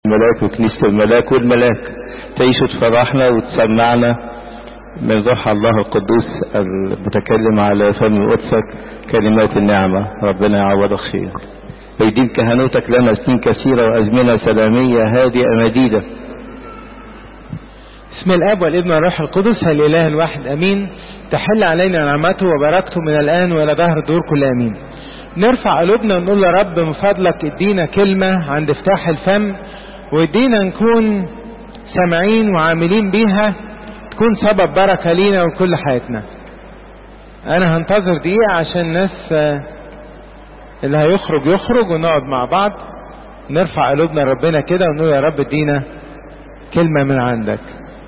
الملاك وكنيسة الملاك والملاك تعيش وتفرحنا وتسمعنا من روح الله القدوس المتكلم على فم قدسك كلمات النعمة ربنا يعوضك خير ويديم كهنوتك لنا سنين كثيرة وأزمنة سلامية هادئة مديدة بسم الاب والابن والروح القدس الاله الواحد امين تحل علينا نعمته وبركته من الان والى دهر الدور كل امين نرفع قلوبنا ونقول يا رب من فضلك ادينا كلمة عند افتاح الفم وادينا نكون سامعين وعاملين بيها تكون سبب بركة لينا وكل حياتنا انا هنتظر دقيقة عشان الناس اللي هيخرج يخرج ونقعد مع بعض نرفع قلوبنا ربنا كده ونقول يا رب ادينا كلمة من عندك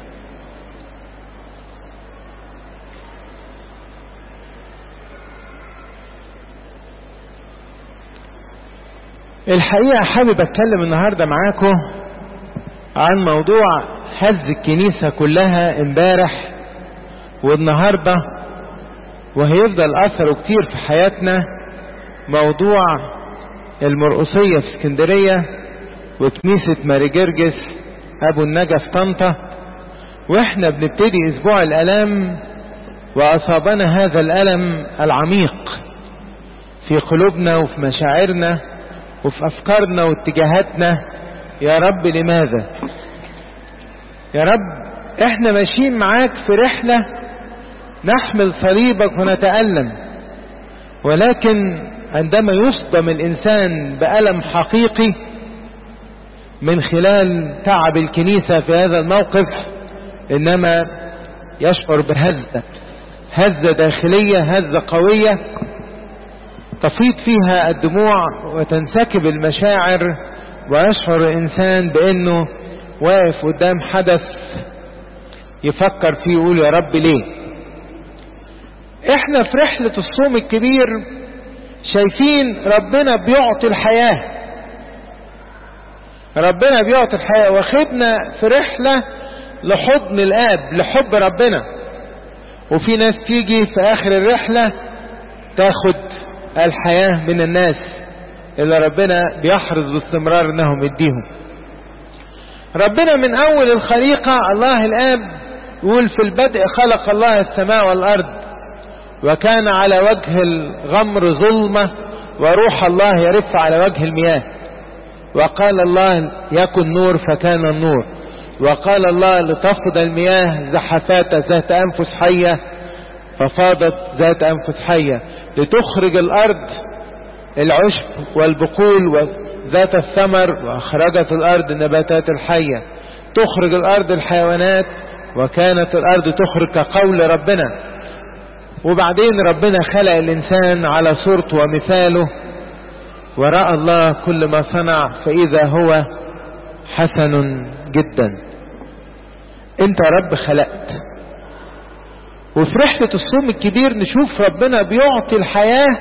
الحقيقة حابب اتكلم النهاردة معاكم عن موضوع هز الكنيسة كلها امبارح والنهاردة وهيفضل اثره كتير في حياتنا موضوع المرقصية في اسكندرية وكنيسة ماري جرجس ابو النجا في طنطا واحنا بنبتدي اسبوع الالام واصابنا هذا الالم العميق في قلوبنا وفي مشاعرنا وفي افكارنا واتجاهاتنا يا رب لماذا يا رب احنا ماشيين معاك في رحلة نحمل صليبك ونتألم ولكن عندما يصدم الانسان بألم حقيقي من خلال تعب الكنيسة في هذا الموقف انما يشعر بهزة هزة داخلية هزة قوية تفيض فيها الدموع وتنسكب المشاعر ويشعر الإنسان بأنه واقف قدام حدث يفكر فيه يقول يا رب ليه احنا في رحلة الصوم الكبير شايفين ربنا بيعطي الحياة ربنا بيعطي الحياة واخدنا في رحلة لحضن الآب لحب ربنا وفي ناس تيجي في آخر الرحلة تاخد الحياة من الناس اللي ربنا بيحرص باستمرار انهم يديهم ربنا من اول الخليقة الله الاب يقول في البدء خلق الله السماء والارض وكان على وجه الغمر ظلمة وروح الله يرف على وجه المياه وقال الله يكن نور فكان النور وقال الله لتفض المياه زحفات ذات انفس حيه ففاضت ذات أنفس حية لتخرج الأرض العشب والبقول وذات الثمر وأخرجت الأرض النباتات الحية تخرج الأرض الحيوانات وكانت الأرض تخرج كقول ربنا وبعدين ربنا خلق الإنسان على صورته ومثاله ورأى الله كل ما صنع فإذا هو حسن جدا انت رب خلقت وفي رحلة الصوم الكبير نشوف ربنا بيعطي الحياة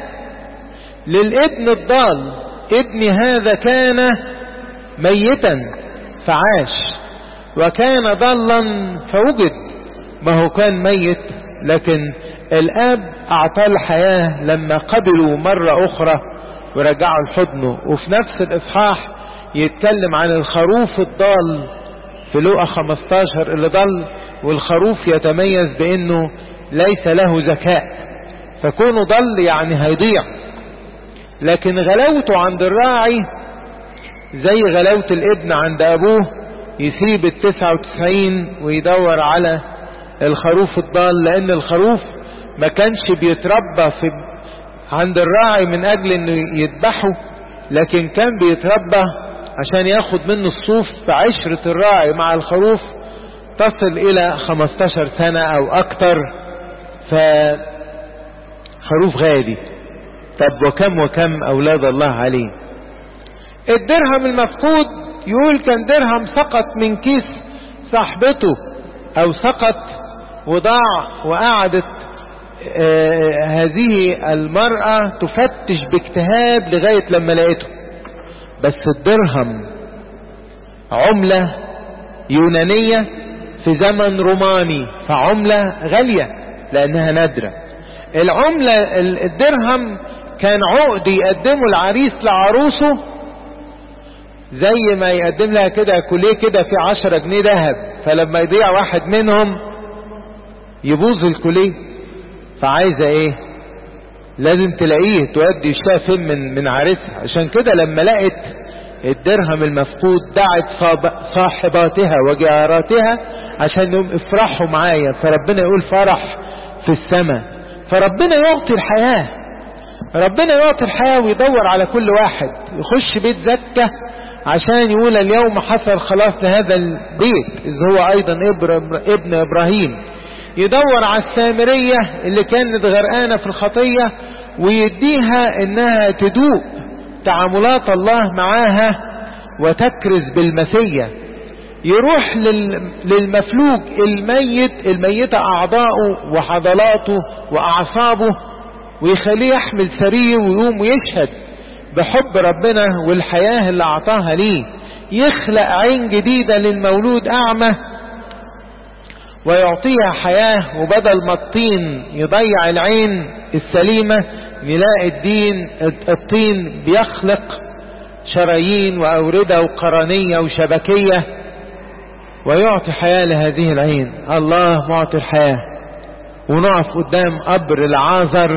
للابن الضال ابن هذا كان ميتا فعاش وكان ضالا فوجد ما هو كان ميت لكن الاب اعطاه الحياة لما قبلوا مرة اخرى ورجعوا لحضنه وفي نفس الاصحاح يتكلم عن الخروف الضال في لوقا 15 اللي ضل والخروف يتميز بانه ليس له ذكاء فكونه ضل يعني هيضيع لكن غلاوته عند الراعي زي غلاوة الابن عند ابوه يسيب التسعة وتسعين ويدور على الخروف الضال لان الخروف ما كانش بيتربى في عند الراعي من اجل انه يذبحه لكن كان بيتربى عشان ياخد منه الصوف في عشرة الراعي مع الخروف تصل الى 15 سنة او اكتر فخروف غالي طب وكم وكم اولاد الله عليه الدرهم المفقود يقول كان درهم سقط من كيس صاحبته او سقط وضاع وقعدت آه هذه المرأة تفتش باجتهاد لغاية لما لقيته بس الدرهم عملة يونانية في زمن روماني فعملة غالية لأنها نادرة العملة الدرهم كان عقد يقدمه العريس لعروسه زي ما يقدم لها كده كوليه كده في عشرة جنيه ذهب فلما يضيع واحد منهم يبوظ الكوليه فعايزة ايه لازم تلاقيه تودي يشتغل فين من من عريسها عشان كده لما لقت الدرهم المفقود دعت صاحباتها وجاراتها عشان يوم افرحوا معايا فربنا يقول فرح في السماء فربنا يعطي الحياة ربنا يعطي الحياة ويدور على كل واحد يخش بيت زكة عشان يقول اليوم حصل خلاص لهذا البيت إذ هو أيضا ابن إبراهيم يدور على السامرية اللي كانت غرقانة في الخطية ويديها انها تدوق تعاملات الله معاها وتكرز بالمسية يروح للمفلوج الميت الميتة أعضاؤه وحضلاته وأعصابه ويخليه يحمل سرير ويقوم ويشهد بحب ربنا والحياة اللي أعطاها ليه يخلق عين جديدة للمولود أعمى ويعطيها حياة وبدل ما الطين يضيع العين السليمة نلاقي الدين الطين بيخلق شرايين وأوردة وقرنية وشبكية ويعطي حياة لهذه العين الله معطي الحياة ونقف قدام قبر العازر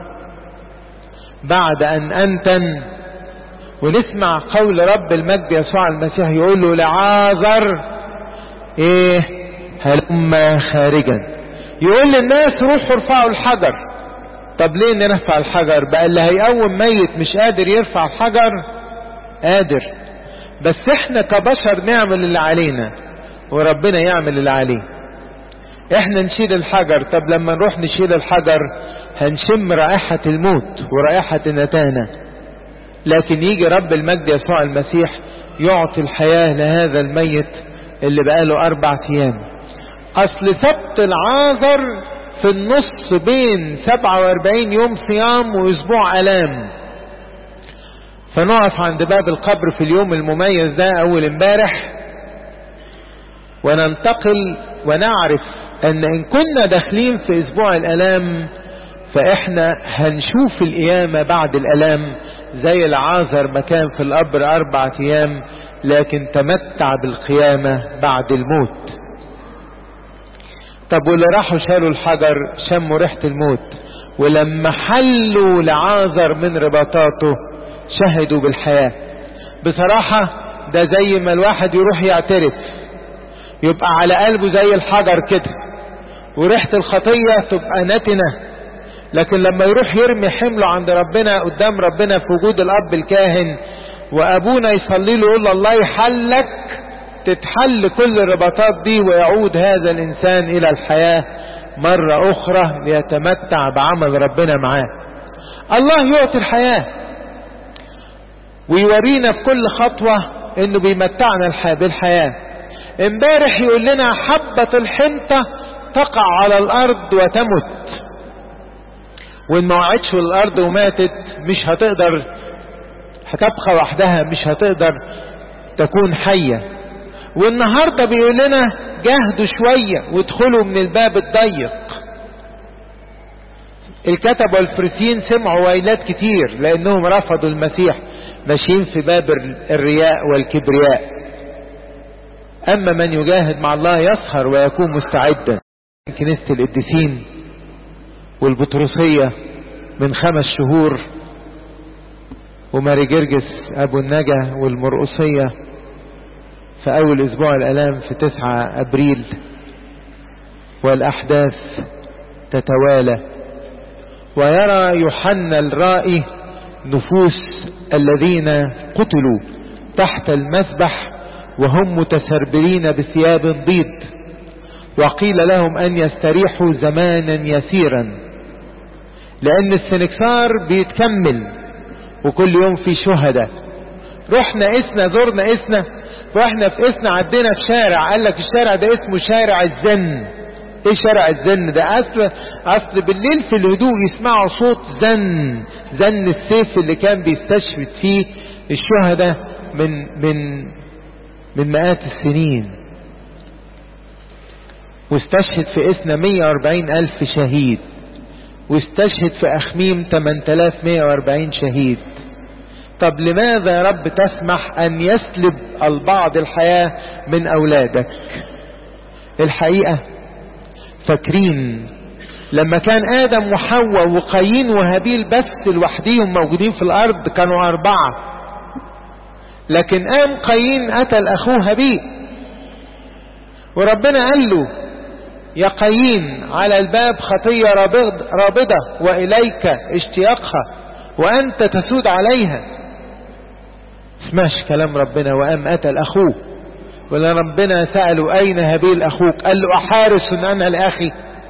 بعد أن أنتن ونسمع قول رب المجد يسوع المسيح يقول له لعازر ايه هلم خارجا يقول للناس روحوا ارفعوا الحجر طب ليه نرفع الحجر بقى اللي هيقوم ميت مش قادر يرفع الحجر قادر بس احنا كبشر نعمل اللي علينا وربنا يعمل اللي عليه احنا نشيل الحجر طب لما نروح نشيل الحجر هنشم رائحة الموت ورائحة النتانة لكن يجي رب المجد يسوع المسيح يعطي الحياة لهذا الميت اللي بقاله اربع ايام اصل سبت العازر في النص بين 47 يوم صيام واسبوع الام فنقف عند باب القبر في اليوم المميز ده اول امبارح وننتقل ونعرف ان ان كنا داخلين في اسبوع الالام فاحنا هنشوف القيامة بعد الالام زي العازر ما كان في القبر اربع ايام لكن تمتع بالقيامة بعد الموت طب واللي راحوا شالوا الحجر شموا ريحة الموت ولما حلوا لعازر من رباطاته شهدوا بالحياة بصراحة ده زي ما الواحد يروح يعترف يبقى على قلبه زي الحجر كده وريحة الخطية تبقى نتنة لكن لما يروح يرمي حمله عند ربنا قدام ربنا في وجود الأب الكاهن وأبونا يصلي له يقول له الله يحلك تتحل كل الرباطات دي ويعود هذا الإنسان إلى الحياة مرة أخرى ليتمتع بعمل ربنا معاه الله يعطي الحياة ويورينا في كل خطوة انه بيمتعنا بالحياة امبارح يقول لنا حبة الحنطة تقع على الارض وتمت وان ما وقعتش في الارض وماتت مش هتقدر هتبقى وحدها مش هتقدر تكون حية والنهاردة بيقول لنا جاهدوا شوية وادخلوا من الباب الضيق الكتب والفرسين سمعوا ويلات كتير لانهم رفضوا المسيح ماشيين في باب الرياء والكبرياء اما من يجاهد مع الله يسهر ويكون مستعدا كنيسة القديسين والبطرسية من خمس شهور وماري جرجس ابو النجا والمرقصية في اول اسبوع الالام في تسعة ابريل والاحداث تتوالى ويرى يوحنا الرائي نفوس الذين قتلوا تحت المسبح وهم متسربلين بثياب بيض وقيل لهم ان يستريحوا زمانا يسيرا لان السنكسار بيتكمل وكل يوم في شهداء رحنا اسنا زرنا اسنا واحنا في اسنا عدينا في شارع قال لك الشارع ده اسمه شارع الزن ايه شارع الزن ده اصل اصل بالليل في الهدوء يسمعوا صوت زن زن السيف اللي كان بيستشهد فيه الشهداء من من من مئات السنين واستشهد في اسنا 140 الف شهيد واستشهد في اخميم 8140 شهيد طب لماذا يا رب تسمح ان يسلب البعض الحياة من اولادك الحقيقة فاكرين لما كان ادم وحواء وقايين وهابيل بس لوحديهم موجودين في الارض كانوا اربعة لكن قام قايين قتل اخوه هابيل وربنا قال له يا قايين على الباب خطية رابضة وإليك اشتياقها وأنت تسود عليها اسمعش كلام ربنا وقام قتل أخوه ولا ربنا سأله أين هابيل أخوك قال له أحارس أنا لأخي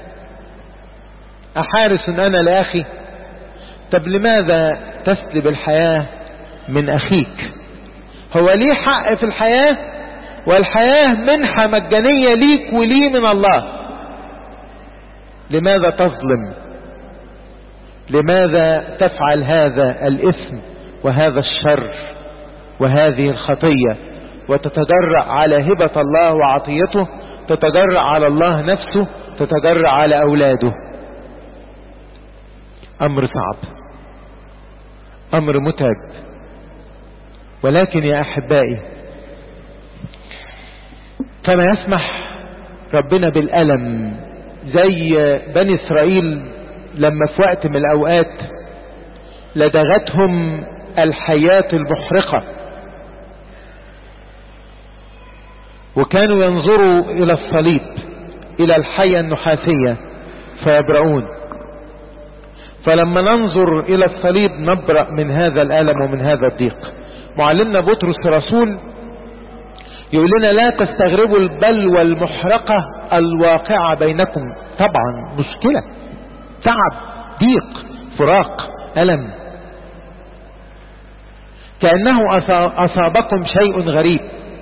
أحارس أنا لأخي طب لماذا تسلب الحياة من أخيك هو ليه حق في الحياة والحياة منحة مجانية ليك ولي من الله لماذا تظلم لماذا تفعل هذا الإثم وهذا الشر وهذه الخطية وتتجرأ على هبة الله وعطيته تتجرأ على الله نفسه تتجرأ على أولاده أمر صعب أمر متعب ولكن يا أحبائي كما يسمح ربنا بالألم زي بني إسرائيل لما في وقت من الأوقات لدغتهم الحياة المحرقة وكانوا ينظروا إلى الصليب إلى الحية النحاسية فيبرؤون فلما ننظر إلى الصليب نبرأ من هذا الألم ومن هذا الضيق معلمنا بطرس رسول يقول لنا لا تستغربوا البلوى المحرقة الواقعة بينكم طبعا مشكلة تعب ضيق فراق ألم كأنه أصابكم شيء غريب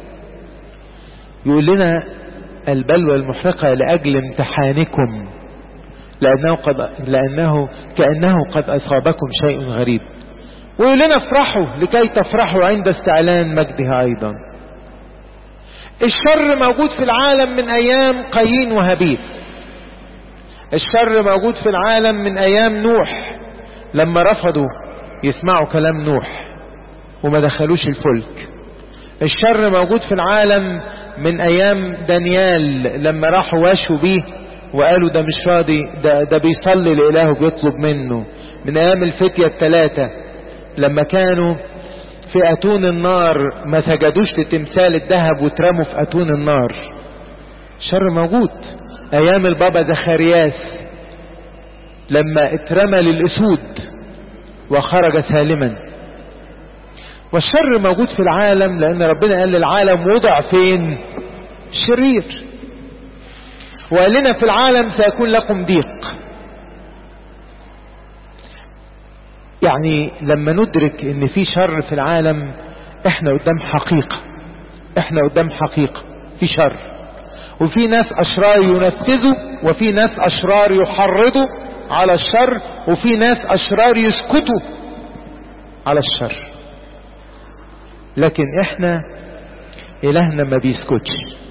يقول لنا البلوى المحرقة لأجل امتحانكم لأنه, قد لأنه كأنه قد أصابكم شيء غريب ويقول لنا افرحوا لكي تفرحوا عند استعلان مجدها أيضا الشر موجود في العالم من أيام قايين وهابيل الشر موجود في العالم من أيام نوح لما رفضوا يسمعوا كلام نوح وما دخلوش الفلك الشر موجود في العالم من أيام دانيال لما راحوا واشوا بيه وقالوا ده مش راضي ده, ده بيصلي لإله بيطلب منه من أيام الفتية الثلاثة لما كانوا في أتون النار ما سجدوش لتمثال الذهب واترموا في أتون النار شر موجود أيام البابا زخارياس لما اترمى للأسود وخرج سالما والشر موجود في العالم لأن ربنا قال للعالم وضع فين شرير وقال لنا في العالم سيكون لكم ضيق يعني لما ندرك ان في شر في العالم احنا قدام حقيقة احنا قدام حقيقة في شر وفي ناس اشرار ينفذوا وفي ناس اشرار يحرضوا على الشر وفي ناس اشرار يسكتوا على الشر لكن احنا الهنا ما بيسكتش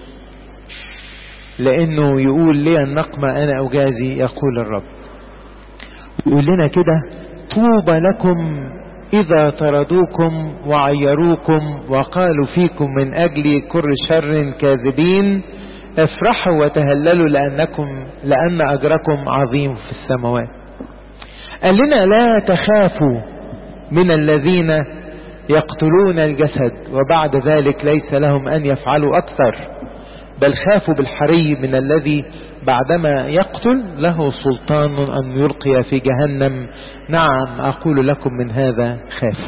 لانه يقول لي النقمة انا اجازي يقول الرب يقول لنا كده طوبى لكم إذا طردوكم وعيروكم وقالوا فيكم من أجل كل شر كاذبين افرحوا وتهللوا لأنكم لأن أجركم عظيم في السماوات قال لنا لا تخافوا من الذين يقتلون الجسد وبعد ذلك ليس لهم أن يفعلوا أكثر بل خافوا بالحري من الذي بعدما يقتل له سلطان أن يلقي في جهنم نعم أقول لكم من هذا خافوا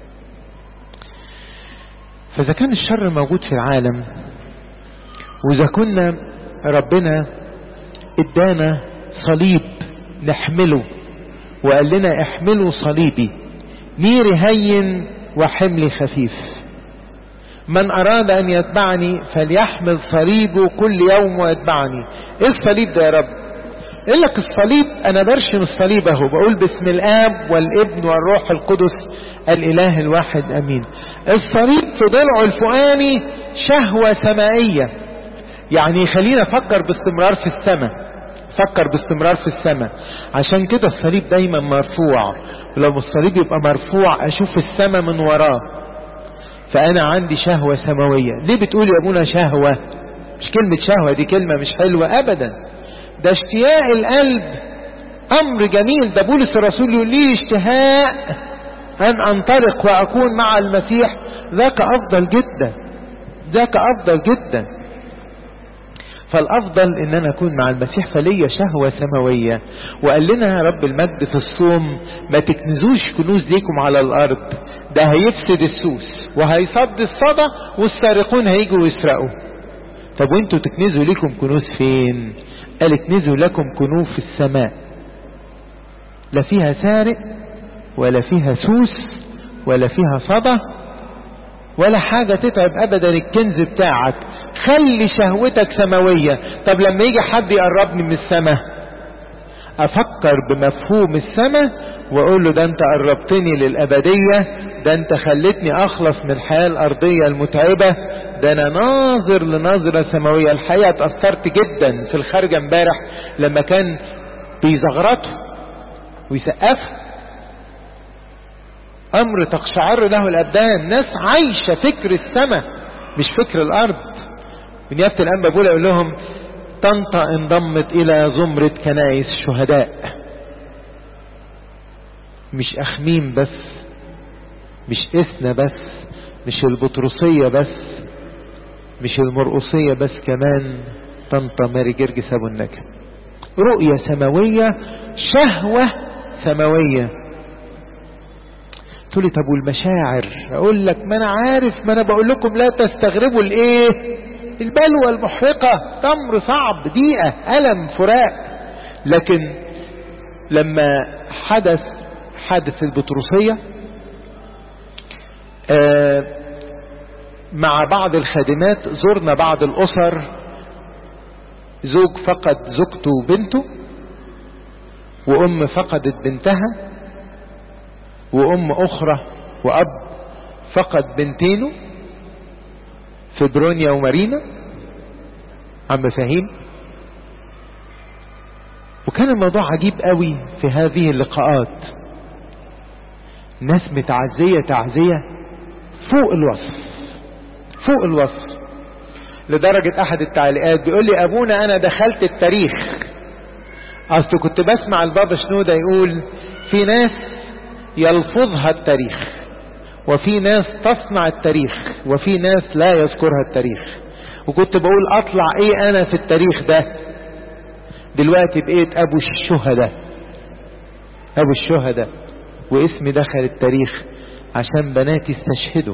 فإذا كان الشر موجود في العالم وإذا كنا ربنا ادانا صليب نحمله وقال لنا احملوا صليبي نيري هين وحملي خفيف من أراد أن يتبعني فليحمل صليبه كل يوم ويتبعني إيه الصليب ده يا رب يقول لك الصليب أنا برشم الصليب أهو بقول باسم الآب والابن والروح القدس الإله الواحد أمين الصليب في ضلعه الفؤاني شهوة سمائية يعني خلينا أفكر باستمرار في السماء فكر باستمرار في السماء عشان كده الصليب دايما مرفوع ولو الصليب يبقى مرفوع اشوف السماء من وراه فانا عندي شهوة سماوية ليه بتقول يا ابونا شهوة مش كلمة شهوة دي كلمة مش حلوة ابدا ده اشتياق القلب امر جميل ده بولس الرسول يقول لي اشتهاء ان انطلق واكون مع المسيح ذاك افضل جدا ذاك افضل جدا فالافضل ان انا اكون مع المسيح فليا شهوة سماوية وقال لنا يا رب المجد في الصوم ما تكنزوش كنوز ليكم على الارض ده هيفسد السوس وهيصد الصدى والسارقون هيجوا ويسرقوا طب وانتوا تكنزوا ليكم كنوز فين قال اكنزوا لكم كنوز في السماء لا فيها سارق ولا فيها سوس ولا فيها صدى ولا حاجة تتعب ابدا الكنز بتاعك خلي شهوتك سماوية طب لما يجي حد يقربني من السماء افكر بمفهوم السماء واقول له ده انت قربتني للابدية ده انت خلتني اخلص من الحياة الارضية المتعبة ده انا ناظر لنظرة سماوية الحقيقة اتأثرت جدا في الخارجة امبارح لما كان بيزغرطوا ويسقفوا امر تقشعر له الابدان ناس عايشة فكر السماء مش فكر الارض ونيابة الانبا بقول اقول لهم طنطا انضمت الى زمرة كنائس شهداء مش اخميم بس مش اسنا بس مش البطرسية بس مش المرقصية بس كمان طنطا ماري جرجس ابو النجا رؤية سماوية شهوة سماوية تقول لي طب والمشاعر اقول لك ما انا عارف ما انا بقول لكم لا تستغربوا الايه البلوى المحرقة تمر صعب ضيقة ألم فراق لكن لما حدث حادث البطرسية آه مع بعض الخادمات زرنا بعض الأسر زوج فقد زوجته وبنته وأم فقدت بنتها وأم أخرى وأب فقد بنتينه في برونيا ومارينا عم فهيم وكان الموضوع عجيب قوي في هذه اللقاءات ناس متعزية تعزية فوق الوصف فوق الوصف لدرجة احد التعليقات بيقول لي ابونا انا دخلت التاريخ اصل كنت بسمع البابا شنودة يقول في ناس يلفظها التاريخ وفي ناس تصنع التاريخ وفي ناس لا يذكرها التاريخ وكنت بقول اطلع ايه انا في التاريخ ده دلوقتي بقيت ابو الشهداء ابو الشهداء واسمي دخل التاريخ عشان بناتي استشهدوا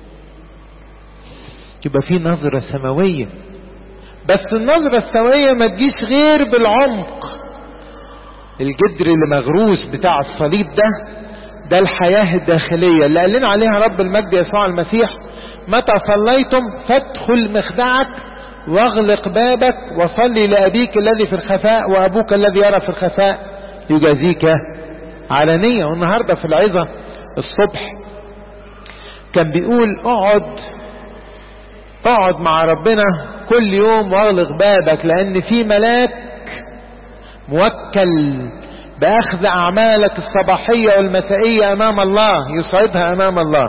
يبقى في نظرة سماوية بس النظرة السماوية ما تجيش غير بالعمق الجدر اللي مغروس بتاع الصليب ده ده الحياة الداخلية اللي قال لنا عليها رب المجد يسوع المسيح متى صليتم فادخل مخدعك واغلق بابك وصلي لأبيك الذي في الخفاء وأبوك الذي يرى في الخفاء يجازيك علانية والنهاردة في العظة الصبح كان بيقول اقعد اقعد مع ربنا كل يوم واغلق بابك لأن في ملاك موكل بأخذ أعمالك الصباحية والمسائية أمام الله يصعدها أمام الله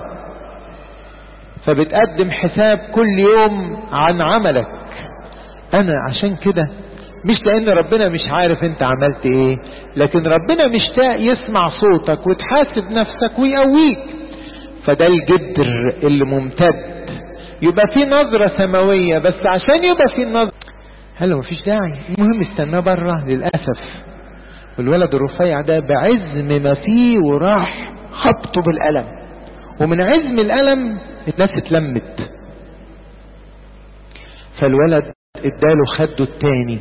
فبتقدم حساب كل يوم عن عملك أنا عشان كده مش لأن ربنا مش عارف أنت عملت إيه لكن ربنا مشتاق يسمع صوتك وتحاسب نفسك ويقويك فده الجدر اللي ممتد يبقى في نظرة سماوية بس عشان يبقى في نظرة هلا مفيش داعي المهم استناه بره للأسف والولد الرفيع ده بعزم ما فيه وراح خبطه بالقلم ومن عزم القلم الناس اتلمت فالولد اداله خده التاني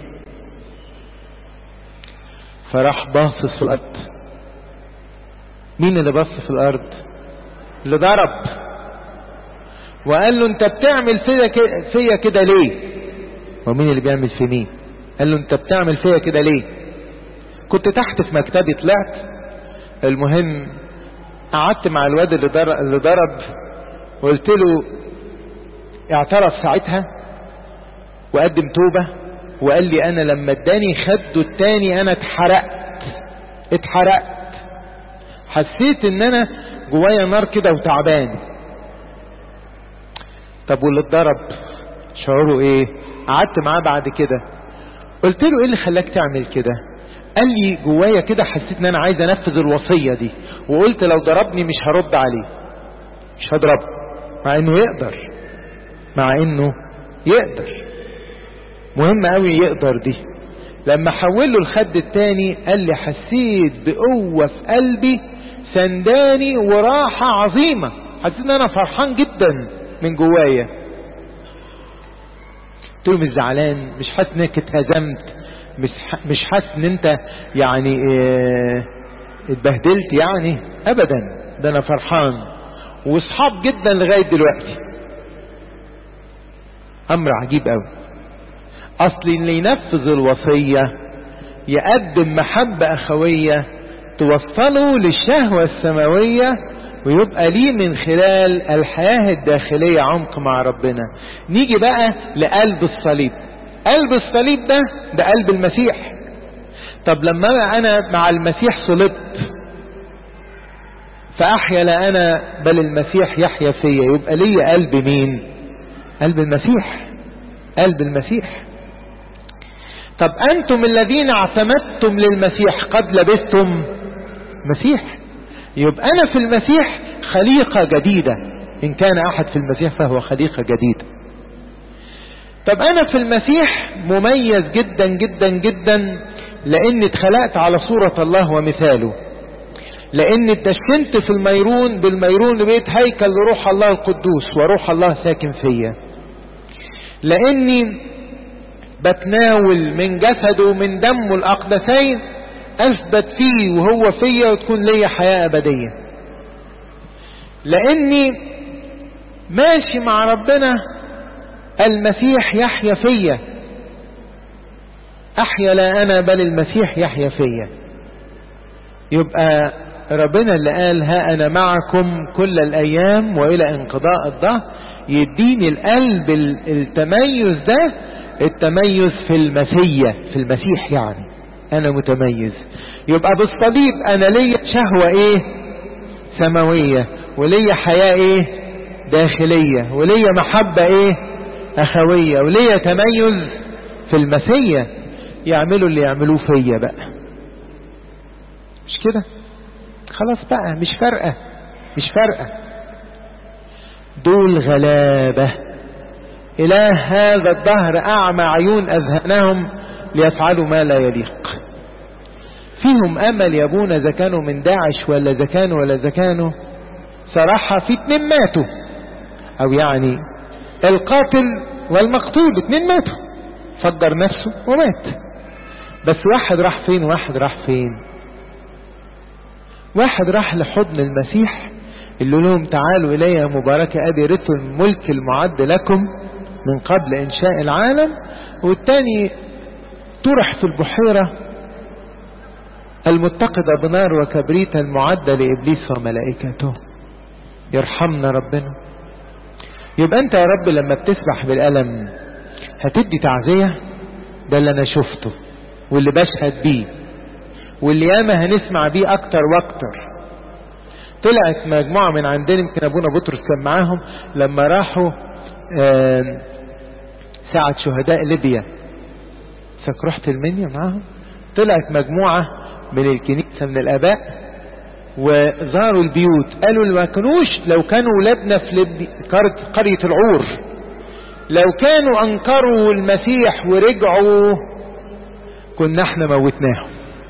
فراح باصص في الارض مين اللي بص في الارض اللي ضرب وقال له انت بتعمل فيا كده فيا كده ليه ومين اللي بيعمل في مين قال له انت بتعمل فيا كده ليه كنت تحت في مكتبي طلعت المهم قعدت مع الواد اللي ضرب, اللي ضرب وقلت له اعترف ساعتها وقدم توبة وقال لي انا لما اداني خده التاني انا اتحرقت اتحرقت حسيت ان انا جوايا نار كده وتعبان طب واللي اتضرب شعوره ايه قعدت معاه بعد كده قلت له ايه اللي خلاك تعمل كده قال لي جوايا كده حسيت ان انا عايز انفذ الوصية دي وقلت لو ضربني مش هرد عليه مش هضربه مع انه يقدر مع انه يقدر مهم قوي يقدر دي لما حوله الخد التاني قال لي حسيت بقوة في قلبي سنداني وراحة عظيمة حسيت ان انا فرحان جدا من جوايا قلت له مش زعلان مش حاسس انك اتهزمت مش مش حاسس ان انت يعني اه اتبهدلت يعني ابدا ده انا فرحان واصحاب جدا لغاية دلوقتي امر عجيب قوي اصل اللي ينفذ الوصية يقدم محبة اخوية توصله للشهوة السماوية ويبقى ليه من خلال الحياة الداخلية عمق مع ربنا نيجي بقى لقلب الصليب قلب الصليب ده ده قلب المسيح طب لما انا مع المسيح صلبت فاحيا لا انا بل المسيح يحيا فيا يبقى لي قلب مين قلب المسيح قلب المسيح طب انتم الذين اعتمدتم للمسيح قد لبستم مسيح يبقى انا في المسيح خليقة جديدة ان كان احد في المسيح فهو خليقة جديدة طب انا في المسيح مميز جدا جدا جدا لان اتخلقت على صورة الله ومثاله لان اتدشنت في الميرون بالميرون بيت هيكل لروح الله القدوس وروح الله ساكن فيا لاني بتناول من جسده من دمه الاقدسين اثبت فيه وهو فيا وتكون ليا حياة ابدية لاني ماشي مع ربنا المسيح يحيا فيا احيا لا انا بل المسيح يحيا فيا يبقى ربنا اللي قال ها انا معكم كل الايام والى انقضاء الظهر يديني القلب التميز ده التميز في المسيح في المسيح يعني انا متميز يبقى بالصليب انا ليا شهوة ايه سماوية وليا حياة ايه داخلية وليا محبة ايه اخوية وليا تميز في المسيح يعملوا اللي يعملوه فيا بقى مش كده خلاص بقى مش فارقة مش فارقة دول غلابة إله هذا الدهر أعمى عيون أذهانهم ليفعلوا ما لا يليق فيهم أمل يا ابونا إذا كانوا من داعش ولا إذا كانوا ولا إذا كانوا صراحة في اتنين ماتوا أو يعني القاتل والمقتول اتنين ماتوا فجر نفسه ومات بس واحد راح فين واحد راح فين واحد راح لحضن المسيح اللي لهم تعالوا إلي يا مبارك أبي رثوا الملك المعد لكم من قبل إنشاء العالم والتاني طرح في البحيرة المتقدة بنار وكبريت المعدة لإبليس وملائكته يرحمنا ربنا يبقى أنت يا رب لما بتسبح بالألم هتدي تعزية ده اللي أنا شفته واللي بشهد بيه واللي ياما هنسمع بيه أكتر وأكتر طلعت مجموعة من عندنا يمكن أبونا بطرس كان معاهم لما راحوا ساعة شهداء ليبيا فاك رحت المنيا معاهم طلعت مجموعة من الكنيسة من الآباء وزاروا البيوت قالوا ما كانوش لو كانوا ولادنا في ليبيا قرية العور لو كانوا أنكروا المسيح ورجعوا كنا احنا موتناهم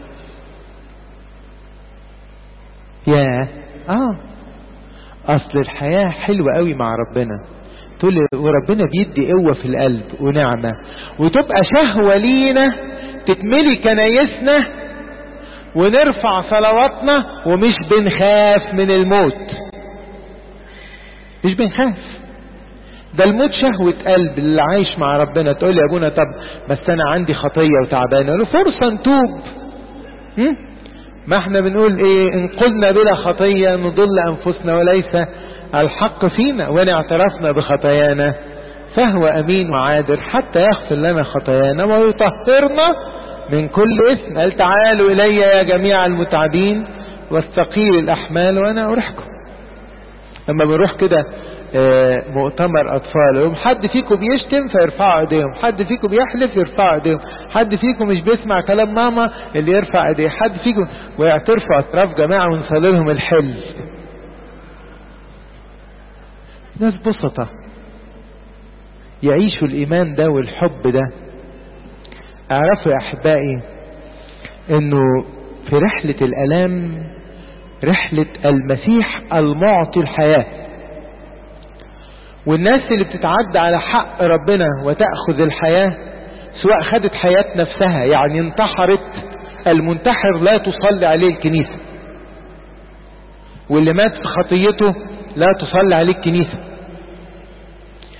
يا اه اصل الحياة حلوة قوي مع ربنا تقول وربنا بيدي قوة في القلب ونعمة وتبقى شهوة لينا تتملي كنايسنا ونرفع صلواتنا ومش بنخاف من الموت مش بنخاف ده الموت شهوة قلب اللي عايش مع ربنا تقول لي يا ابونا طب بس انا عندي خطية وتعبانة له فرصة نتوب هم؟ ما احنا بنقول ايه ان قلنا بلا خطية نضل انفسنا وليس الحق فينا وان اعترفنا بخطايانا فهو أمين وعادل حتى يغفر لنا خطايانا ويطهرنا من كل إثم قال تعالوا إلي يا جميع المتعبين واستقيل الأحمال وأنا أريحكم لما بنروح كده مؤتمر أطفال يوم حد فيكم بيشتم فيرفعوا ايديهم حد فيكم بيحلف يرفعوا ايديهم حد فيكم مش بيسمع كلام ماما اللي يرفع ايديه حد فيكم ويعترفوا اطراف جماعة ونصلي لهم الحل ناس بسطة يعيشوا الإيمان ده والحب ده اعرفوا يا أحبائي انه في رحلة الألام رحلة المسيح المعطي الحياة والناس اللي بتتعدى على حق ربنا وتأخذ الحياة سواء خدت حياة نفسها يعني انتحرت المنتحر لا تصلي عليه الكنيسة واللي مات في خطيته لا تصلي عليه الكنيسة